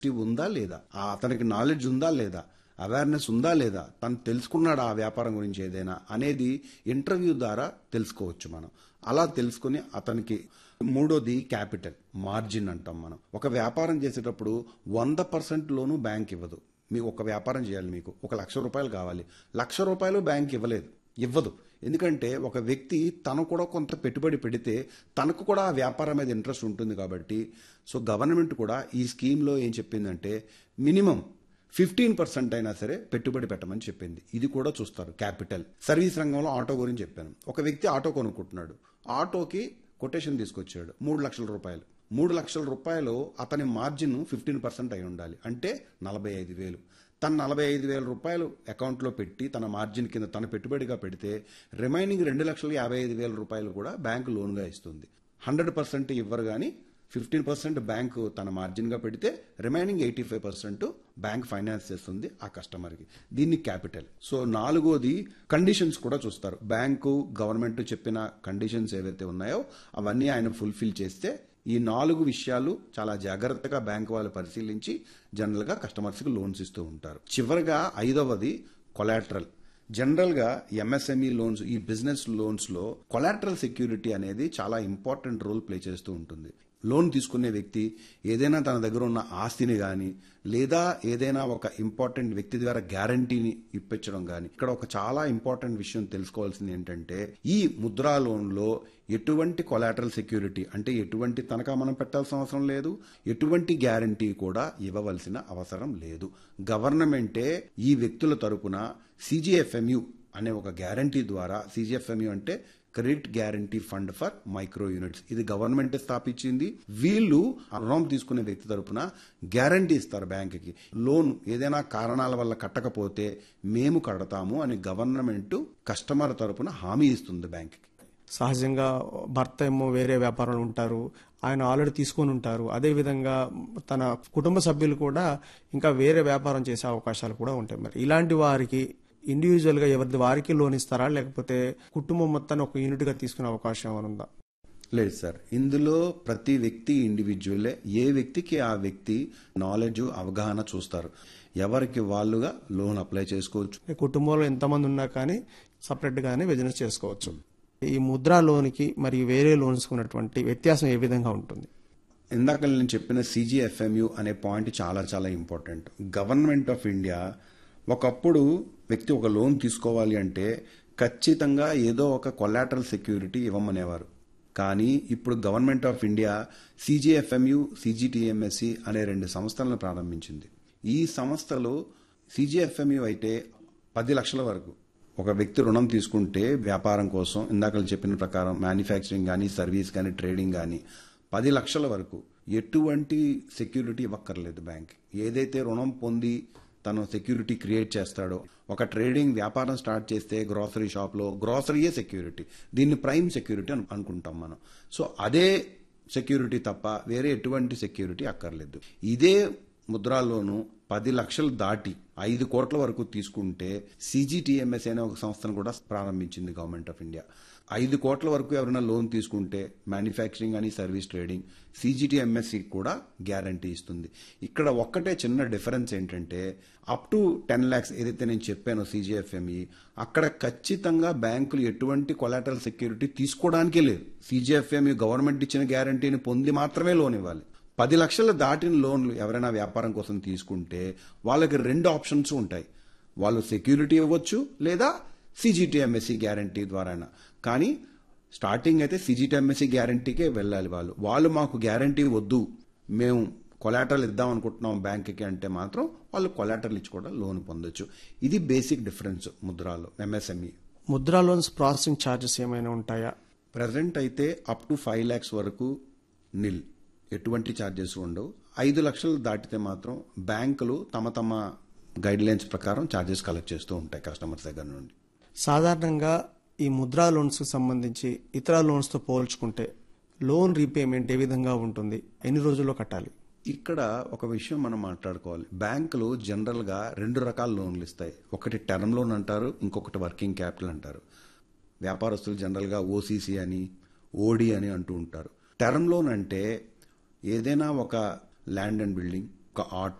ఉందా లేదా ఆ అతనికి నాలెడ్జ్ ఉందా లేదా అవేర్నెస్ ఉందా లేదా తను తెలుసుకున్నాడు ఆ వ్యాపారం గురించి ఏదైనా అనేది ఇంటర్వ్యూ ద్వారా తెలుసుకోవచ్చు మనం అలా తెలుసుకుని అతనికి మూడోది క్యాపిటల్ మార్జిన్ అంటాం మనం ఒక వ్యాపారం చేసేటప్పుడు వంద పర్సెంట్ లోను బ్యాంక్ ఇవ్వదు మీకు ఒక వ్యాపారం చేయాలి మీకు ఒక లక్ష రూపాయలు కావాలి లక్ష రూపాయలు బ్యాంక్ ఇవ్వలేదు ఇవ్వదు ఎందుకంటే ఒక వ్యక్తి తను కూడా కొంత పెట్టుబడి పెడితే తనకు కూడా ఆ వ్యాపారం మీద ఇంట్రెస్ట్ ఉంటుంది కాబట్టి సో గవర్నమెంట్ కూడా ఈ స్కీమ్లో ఏం చెప్పిందంటే మినిమం ఫిఫ్టీన్ పర్సెంట్ అయినా సరే పెట్టుబడి పెట్టమని చెప్పింది ఇది కూడా చూస్తారు క్యాపిటల్ సర్వీస్ రంగంలో ఆటో గురించి చెప్పాను ఒక వ్యక్తి ఆటో కొనుక్కుంటున్నాడు ఆటోకి కొటేషన్ తీసుకొచ్చాడు మూడు లక్షల రూపాయలు మూడు లక్షల రూపాయలు అతని మార్జిన్ ఫిఫ్టీన్ పర్సెంట్ అయి ఉండాలి అంటే నలభై ఐదు వేలు తన నలభై ఐదు వేల రూపాయలు అకౌంట్లో పెట్టి తన మార్జిన్ కింద తన పెట్టుబడిగా పెడితే రిమైనింగ్ రెండు లక్షల యాభై ఐదు వేల రూపాయలు కూడా బ్యాంకు లోన్గా ఇస్తుంది హండ్రెడ్ పర్సెంట్ ఇవ్వరు కానీ ఫిఫ్టీన్ పర్సెంట్ బ్యాంకు తన మార్జిన్గా పెడితే remaining eighty five percent bank finance చేస్తుంది ఆ కస్టమర్కి దీన్ని క్యాపిటల్ సో నాలుగోది కండిషన్స్ కూడా చూస్తారు బ్యాంకు గవర్నమెంట్ చెప్పిన కండిషన్స్ ఏవైతే ఉన్నాయో అవన్నీ ఆయన ఫుల్ఫిల్ చేస్తే ఈ నాలుగు విషయాలు చాలా జాగ్రత్తగా బ్యాంక్ వాళ్ళు పరిశీలించి జనరల్గా కస్టమర్స్కి లోన్స్ ఇస్తూ ఉంటారు చివరిగా ఐదవది కొలాటరల్ జనరల్గా ఎంఎస్ఎంఈ లోన్స్ ఈ బిజినెస్ లోన్స్లో కొలాటరల్ సెక్యూరిటీ అనేది చాలా ఇంపార్టెంట్ రోల్ ప్లే చేస్తూ ఉంటుంది లోన్ తీసుకునే వ్యక్తి ఏదైనా తన దగ్గర ఉన్న ఆస్తిని కానీ లేదా ఏదైనా ఒక ఇంపార్టెంట్ వ్యక్తి ద్వారా గ్యారంటీని ఇప్పించడం కానీ ఇక్కడ ఒక చాలా ఇంపార్టెంట్ విషయం తెలుసుకోవాల్సింది ఏంటంటే ఈ ముద్రా లోన్లో ఎటువంటి కొలాటరల్ సెక్యూరిటీ అంటే ఎటువంటి తనఖా మనం పెట్టాల్సిన అవసరం లేదు ఎటువంటి గ్యారంటీ కూడా ఇవ్వవలసిన అవసరం లేదు గవర్నమెంటే ఈ వ్యక్తుల తరపున సిజిఎఫ్ఎంయు అనే ఒక గ్యారంటీ ద్వారా సిజిఎఫ్ఎంయు అంటే credit guarantee fund for micro units ఇది గవర్నమెంట్ స్థాపించింది వీళ్ళు రుణం తీసుకునే వ్యక్తి తరపున గ్యారంటీ ఇస్తారు బ్యాంకుకి లోన్ ఏదైనా కారణాల వల్ల కట్టకపోతే మేము కడతాము అని గవర్నమెంట్ కస్టమర్ తరపున హామీ ఇస్తుంది బ్యాంకుకి సహజంగా భర్త ఏమో వేరే వ్యాపారంలో ఉంటారు ఆయన ఆల్రెడీ తీసుకొని ఉంటారు అదేవిధంగా తన కుటుంబ సభ్యులు కూడా ఇంకా వేరే వ్యాపారం చేసే అవకాశాలు కూడా ఉంటాయి మరి ఇలాంటి వారికి ఇండివిజువల్ గా ఎవరిది వారికి లోన్ ఇస్తారా లేకపోతే కుటుంబం మొత్తాన్ని ఒక యూనిట్ గా తీసుకునే అవకాశం ఏమైనా ఉందా లేదు సార్ ఇందులో ప్రతి వ్యక్తి ఇండివిజువలే ఏ వ్యక్తికి ఆ వ్యక్తి నాలెడ్జ్ అవగాహన చూస్తారు ఎవరికి వాళ్ళుగా లోన్ అప్లై చేసుకోవచ్చు ఈ కుటుంబంలో ఎంతమంది ఉన్నా కానీ సపరేట్ గానే బిజినెస్ చేసుకోవచ్చు ఈ ముద్రా లోన్కి మరియు వేరే లోన్స్ ఉన్నటువంటి వ్యత్యాసం ఏ విధంగా ఉంటుంది ఇందాక నేను చెప్పిన సిజిఎఫ్ఎంయు అనే పాయింట్ చాలా చాలా ఇంపార్టెంట్ గవర్నమెంట్ ఆఫ్ ఇండియా ఒకప్పుడు వ్యక్తి ఒక లోన్ తీసుకోవాలి అంటే ఖచ్చితంగా ఏదో ఒక కొలాటరల్ సెక్యూరిటీ ఇవ్వమనేవారు కానీ ఇప్పుడు government of India CGFMU CGTMSE అనే రెండు సంస్థలను ప్రారంభించింది ఈ సంస్థలు సిజిఎఫ్ఎంయు అయితే పది లక్షల వరకు ఒక వ్యక్తి రుణం తీసుకుంటే వ్యాపారం కోసం ఇందాక చెప్పిన ప్రకారం మ్యానుఫ్యాక్చరింగ్ కానీ సర్వీస్ కానీ ట్రేడింగ్ కానీ పది లక్షల వరకు ఎటువంటి సెక్యూరిటీ ఇవ్వక్కర్లేదు బ్యాంక్ ఏదైతే రుణం పొంది తను సెక్యూరిటీ క్రియేట్ చేస్తాడో ఒక ట్రేడింగ్ వ్యాపారం స్టార్ట్ చేస్తే గ్రోసరీ షాప్లో గ్రోసరీయే సెక్యూరిటీ దీన్ని ప్రైమ్ సెక్యూరిటీ అని అనుకుంటాం మనం సో అదే సెక్యూరిటీ తప్ప వేరే ఎటువంటి సెక్యూరిటీ అక్కర్లేదు ఇదే ముద్రాలోను పది లక్షలు దాటి ఐదు కోట్ల వరకు తీసుకుంటే సిజిటిఎంఎస్ అనే ఒక సంస్థను కూడా ప్రారంభించింది గవర్నమెంట్ ఆఫ్ ఇండియా ఐదు కోట్ల వరకు ఎవరైనా లోన్ తీసుకుంటే మ్యానుఫ్యాక్చరింగ్ అని సర్వీస్ ట్రేడింగ్ సిజిటిఎంఎస్సి కూడా గ్యారంటీ ఇస్తుంది ఇక్కడ ఒక్కటే చిన్న డిఫరెన్స్ ఏంటంటే అప్ టు టెన్ ల్యాక్స్ ఏదైతే నేను చెప్పానో సిజిఎఫ్ఎంఈ అక్కడ ఖచ్చితంగా బ్యాంకులు ఎటువంటి కొలాటరల్ సెక్యూరిటీ తీసుకోవడానికే లేదు సిజిఎఫ్ఎంఈ గవర్నమెంట్ ఇచ్చిన గ్యారంటీని పొంది మాత్రమే లోన్ ఇవ్వాలి పది లక్షలు దాటిన లోన్లు ఎవరైనా వ్యాపారం కోసం తీసుకుంటే వాళ్ళకి రెండు ఆప్షన్స్ ఉంటాయి వాళ్ళు సెక్యూరిటీ ఇవ్వచ్చు లేదా సిజిటిఎంఎస్సి గ్యారంటీ ద్వారా కానీ స్టార్టింగ్ అయితే సిజిటిఎంఎస్సి గ్యారంటీకే వెళ్ళాలి వాళ్ళు వాళ్ళు మాకు గ్యారంటీ వద్దు మేము కొలాటరల్ ఇద్దాం అనుకుంటున్నాం బ్యాంక్కి అంటే మాత్రం వాళ్ళు కొలాటరల్ ఇచ్చి కూడా లోన్ పొందొచ్చు ఇది బేసిక్ డిఫరెన్స్ ముద్రాలో MSME Mudra loans processing charges ఏమైనా ఉంటాయా ప్రజెంట్ అయితే అప్ టు ఫైవ్ ల్యాక్స్ వరకు నిల్ ఎటువంటి ఛార్జెస్ ఉండవు ఐదు లక్షలు దాటితే మాత్రం బ్యాంకులు తమ తమ గైడ్ లైన్స్ ప్రకారం ఛార్జెస్ కలెక్ట్ చేస్తూ ఉంటాయి కస్టమర్స్ దగ్గర నుండి సాధారణంగా ఈ ముద్రా లోన్స్ సంబంధించి ఇతర లోన్స్తో పోల్చుకుంటే లోన్ రీపేమెంట్ ఏ విధంగా ఉంటుంది ఎన్ని రోజుల్లో కట్టాలి ఇక్కడ ఒక విషయం మనం మాట్లాడుకోవాలి బ్యాంకులు జనరల్గా రెండు రకాల లోన్లు ఇస్తాయి ఒకటి టర్మ్ లోన్ అంటారు ఇంకొకటి వర్కింగ్ క్యాపిటల్ అంటారు వ్యాపారస్తులు జనరల్గా ఓసీసీ అని ఓడి అని అంటూ ఉంటారు టర్మ్ లోన్ అంటే ఏదైనా ఒక ల్యాండ్ అండ్ బిల్డింగ్ ఒక ఆటో